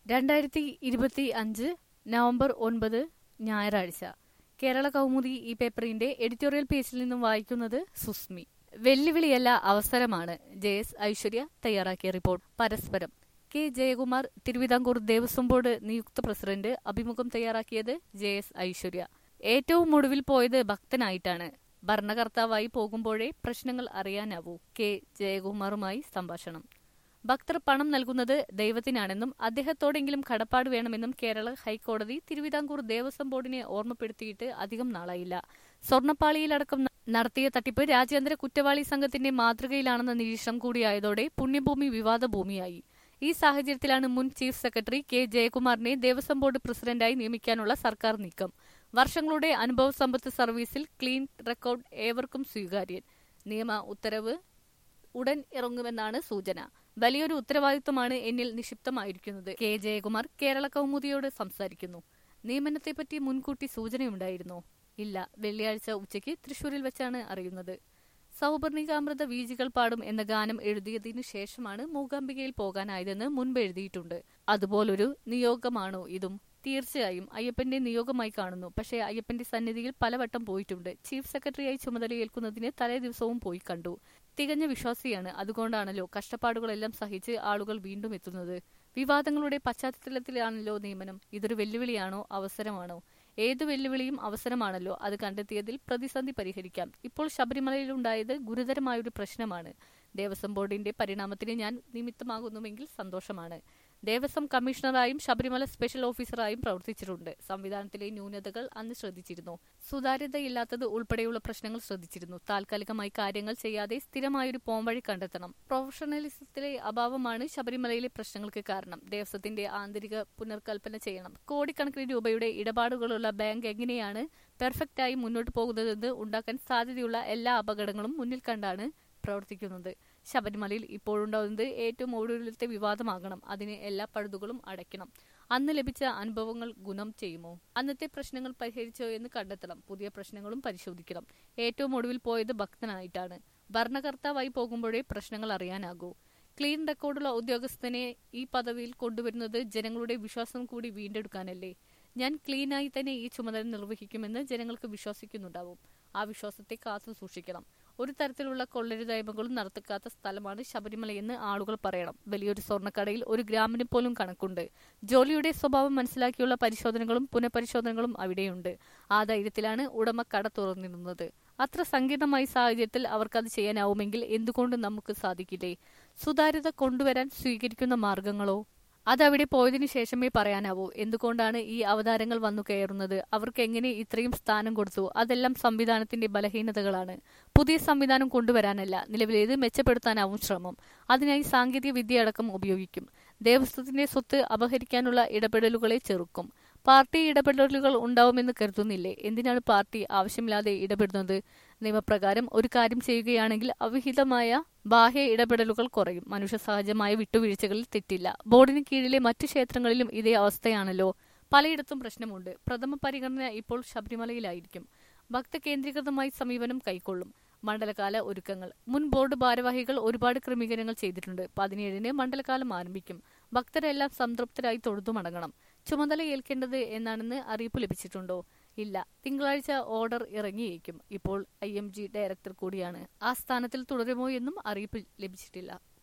രണ്ടായിരത്തി ഇരുപത്തി അഞ്ച് നവംബർ ഒൻപത് ഞായറാഴ്ച കേരള കൗമുദി ഈ പേപ്പറിന്റെ എഡിറ്റോറിയൽ പേജിൽ നിന്നും വായിക്കുന്നത് സുസ്മി വെല്ലുവിളിയല്ല അവസരമാണ് ജെ എസ് ഐശ്വര്യ തയ്യാറാക്കിയ റിപ്പോർട്ട് പരസ്പരം കെ ജയകുമാർ തിരുവിതാംകൂർ ദേവസ്വം ബോർഡ് നിയുക്ത പ്രസിഡന്റ് അഭിമുഖം തയ്യാറാക്കിയത് ജെ എസ് ഐശ്വര്യ ഏറ്റവും ഒടുവിൽ പോയത് ഭക്തനായിട്ടാണ് ഭരണകർത്താവായി പോകുമ്പോഴേ പ്രശ്നങ്ങൾ അറിയാനാവൂ കെ ജയകുമാറുമായി സംഭാഷണം ഭക്തർ പണം നൽകുന്നത് ദൈവത്തിനാണെന്നും അദ്ദേഹത്തോടെങ്കിലും കടപ്പാട് വേണമെന്നും കേരള ഹൈക്കോടതി തിരുവിതാംകൂർ ദേവസ്വം ബോർഡിനെ ഓർമ്മപ്പെടുത്തിയിട്ട് അധികം നാളായില്ല സ്വർണ്ണപ്പാളിയിലടക്കം നടത്തിയ തട്ടിപ്പ് രാജ്യാന്തര കുറ്റവാളി സംഘത്തിന്റെ മാതൃകയിലാണെന്ന നിരീക്ഷണം കൂടിയായതോടെ പുണ്യഭൂമി വിവാദ ഭൂമിയായി ഈ സാഹചര്യത്തിലാണ് മുൻ ചീഫ് സെക്രട്ടറി കെ ജയകുമാറിനെ ദേവസ്വം ബോർഡ് പ്രസിഡന്റായി നിയമിക്കാനുള്ള സർക്കാർ നീക്കം വർഷങ്ങളുടെ അനുഭവ സമ്പത്ത് സർവീസിൽ ക്ലീൻ റെക്കോർഡ് ഏവർക്കും സ്വീകാര്യൻ നിയമ ഉത്തരവ് ഉടൻ ഇറങ്ങുമെന്നാണ് സൂചന വലിയൊരു ഉത്തരവാദിത്വമാണ് എന്നിൽ നിക്ഷിപ്തമായിരിക്കുന്നത് കെ ജയകുമാർ കേരള കൗമുദിയോട് സംസാരിക്കുന്നു നിയമനത്തെപ്പറ്റി മുൻകൂട്ടി സൂചനയുണ്ടായിരുന്നോ ഇല്ല വെള്ളിയാഴ്ച ഉച്ചയ്ക്ക് തൃശൂരിൽ വെച്ചാണ് അറിയുന്നത് സൗപർണികാമൃത വീജികൾ പാടും എന്ന ഗാനം എഴുതിയതിനു ശേഷമാണ് മൂകാംബികയിൽ പോകാനായതെന്ന് മുൻപ് എഴുതിയിട്ടുണ്ട് അതുപോലൊരു നിയോഗമാണോ ഇതും തീർച്ചയായും അയ്യപ്പന്റെ നിയോഗമായി കാണുന്നു പക്ഷേ അയ്യപ്പന്റെ സന്നിധിയിൽ പലവട്ടം പോയിട്ടുണ്ട് ചീഫ് സെക്രട്ടറിയായി ചുമതലയേൽക്കുന്നതിന് തലേ ദിവസവും പോയി കണ്ടു തികഞ്ഞ വിശ്വാസിയാണ് അതുകൊണ്ടാണല്ലോ കഷ്ടപ്പാടുകളെല്ലാം സഹിച്ച് ആളുകൾ വീണ്ടും എത്തുന്നത് വിവാദങ്ങളുടെ പശ്ചാത്തലത്തിലാണല്ലോ നിയമനം ഇതൊരു വെല്ലുവിളിയാണോ അവസരമാണോ ഏതു വെല്ലുവിളിയും അവസരമാണല്ലോ അത് കണ്ടെത്തിയതിൽ പ്രതിസന്ധി പരിഹരിക്കാം ഇപ്പോൾ ശബരിമലയിലുണ്ടായത് ഗുരുതരമായൊരു പ്രശ്നമാണ് ദേവസ്വം ബോർഡിന്റെ പരിണാമത്തിന് ഞാൻ നിമിത്തമാകുന്നുവെങ്കിൽ സന്തോഷമാണ് ദേവസ്വം കമ്മീഷണറായും ശബരിമല സ്പെഷ്യൽ ഓഫീസറായും പ്രവർത്തിച്ചിട്ടുണ്ട് സംവിധാനത്തിലെ ന്യൂനതകൾ അന്ന് ശ്രദ്ധിച്ചിരുന്നു സുതാര്യതയില്ലാത്തത് ഉൾപ്പെടെയുള്ള പ്രശ്നങ്ങൾ ശ്രദ്ധിച്ചിരുന്നു താൽക്കാലികമായി കാര്യങ്ങൾ ചെയ്യാതെ സ്ഥിരമായൊരു പോംവഴി കണ്ടെത്തണം പ്രൊഫഷണലിസത്തിലെ അഭാവമാണ് ശബരിമലയിലെ പ്രശ്നങ്ങൾക്ക് കാരണം ദേവസ്വത്തിന്റെ ആന്തരിക പുനർകൽപ്പന ചെയ്യണം കോടിക്കണക്കിന് രൂപയുടെ ഇടപാടുകളുള്ള ബാങ്ക് എങ്ങനെയാണ് പെർഫെക്റ്റായി മുന്നോട്ട് പോകുന്നതെന്ന് ഉണ്ടാക്കാൻ സാധ്യതയുള്ള എല്ലാ അപകടങ്ങളും മുന്നിൽ കണ്ടാണ് പ്രവർത്തിക്കുന്നത് ശബരിമലയിൽ ഇപ്പോഴുണ്ടാകുന്നത് ഏറ്റവും ഒടുവിലത്തെ വിവാദമാകണം അതിന് എല്ലാ പഴുതുകളും അടയ്ക്കണം അന്ന് ലഭിച്ച അനുഭവങ്ങൾ ഗുണം ചെയ്യുമോ അന്നത്തെ പ്രശ്നങ്ങൾ പരിഹരിച്ചോ എന്ന് കണ്ടെത്തണം പുതിയ പ്രശ്നങ്ങളും പരിശോധിക്കണം ഏറ്റവും ഒടുവിൽ പോയത് ഭക്തനായിട്ടാണ് ഭരണകർത്താവായി പോകുമ്പോഴേ പ്രശ്നങ്ങൾ അറിയാനാകൂ ക്ലീൻ റെക്കോർഡുള്ള ഉദ്യോഗസ്ഥനെ ഈ പദവിയിൽ കൊണ്ടുവരുന്നത് ജനങ്ങളുടെ വിശ്വാസം കൂടി വീണ്ടെടുക്കാനല്ലേ ഞാൻ ക്ലീനായി തന്നെ ഈ ചുമതല നിർവഹിക്കുമെന്ന് ജനങ്ങൾക്ക് വിശ്വസിക്കുന്നുണ്ടാവും ആ വിശ്വാസത്തെ കാത്തു സൂക്ഷിക്കണം ഒരു തരത്തിലുള്ള കൊള്ളരുതായ്മകളും നടത്തിക്കാത്ത സ്ഥലമാണ് ശബരിമലയെന്ന് ആളുകൾ പറയണം വലിയൊരു സ്വർണ്ണക്കടയിൽ ഒരു ഗ്രാമിന് പോലും കണക്കുണ്ട് ജോലിയുടെ സ്വഭാവം മനസ്സിലാക്കിയുള്ള പരിശോധനകളും പുനഃപരിശോധനകളും അവിടെയുണ്ട് ആ ധൈര്യത്തിലാണ് ഉടമ കട തുറന്നിരുന്നത് അത്ര സങ്കീർണമായ സാഹചര്യത്തിൽ അവർക്കത് ചെയ്യാനാവുമെങ്കിൽ എന്തുകൊണ്ട് നമുക്ക് സാധിക്കില്ലേ സുതാര്യത കൊണ്ടുവരാൻ സ്വീകരിക്കുന്ന മാർഗങ്ങളോ അതവിടെ പോയതിനു ശേഷമേ പറയാനാവൂ എന്തുകൊണ്ടാണ് ഈ അവതാരങ്ങൾ വന്നു കയറുന്നത് അവർക്ക് എങ്ങനെ ഇത്രയും സ്ഥാനം കൊടുത്തു അതെല്ലാം സംവിധാനത്തിന്റെ ബലഹീനതകളാണ് പുതിയ സംവിധാനം കൊണ്ടുവരാനല്ല നിലവിലേത് മെച്ചപ്പെടുത്താനാവും ശ്രമം അതിനായി സാങ്കേതിക വിദ്യയടക്കം ഉപയോഗിക്കും ദേവസ്വത്തിന്റെ സ്വത്ത് അപഹരിക്കാനുള്ള ഇടപെടലുകളെ ചെറുക്കും പാർട്ടി ഇടപെടലുകൾ ഉണ്ടാവുമെന്ന് കരുതുന്നില്ലേ എന്തിനാണ് പാർട്ടി ആവശ്യമില്ലാതെ ഇടപെടുന്നത് നിയമപ്രകാരം ഒരു കാര്യം ചെയ്യുകയാണെങ്കിൽ അവിഹിതമായ ബാഹ്യ ഇടപെടലുകൾ കുറയും മനുഷ്യ സഹജമായ വിട്ടുവീഴ്ചകളിൽ തെറ്റില്ല ബോർഡിന് കീഴിലെ മറ്റു ക്ഷേത്രങ്ങളിലും ഇതേ അവസ്ഥയാണല്ലോ പലയിടത്തും പ്രശ്നമുണ്ട് പ്രഥമ പരിഗണന ഇപ്പോൾ ശബരിമലയിലായിരിക്കും ഭക്തകേന്ദ്രീകൃതമായി സമീപനം കൈക്കൊള്ളും മണ്ഡലകാല ഒരുക്കങ്ങൾ മുൻ ബോർഡ് ഭാരവാഹികൾ ഒരുപാട് ക്രമീകരണങ്ങൾ ചെയ്തിട്ടുണ്ട് പതിനേഴിന് മണ്ഡലകാലം ആരംഭിക്കും ഭക്തരെല്ലാം സംതൃപ്തരായി തൊഴുതു മടങ്ങണം ചുമതല ഏൽക്കേണ്ടത് എന്നാണെന്ന് അറിയിപ്പ് ലഭിച്ചിട്ടുണ്ടോ ഇല്ല തിങ്കളാഴ്ച ഓർഡർ ഇറങ്ങിയേക്കും ഇപ്പോൾ ഐ എം ജി ഡയറക്ടർ കൂടിയാണ് ആ സ്ഥാനത്തിൽ തുടരുമോ എന്നും അറിയിപ്പ് ലഭിച്ചിട്ടില്ല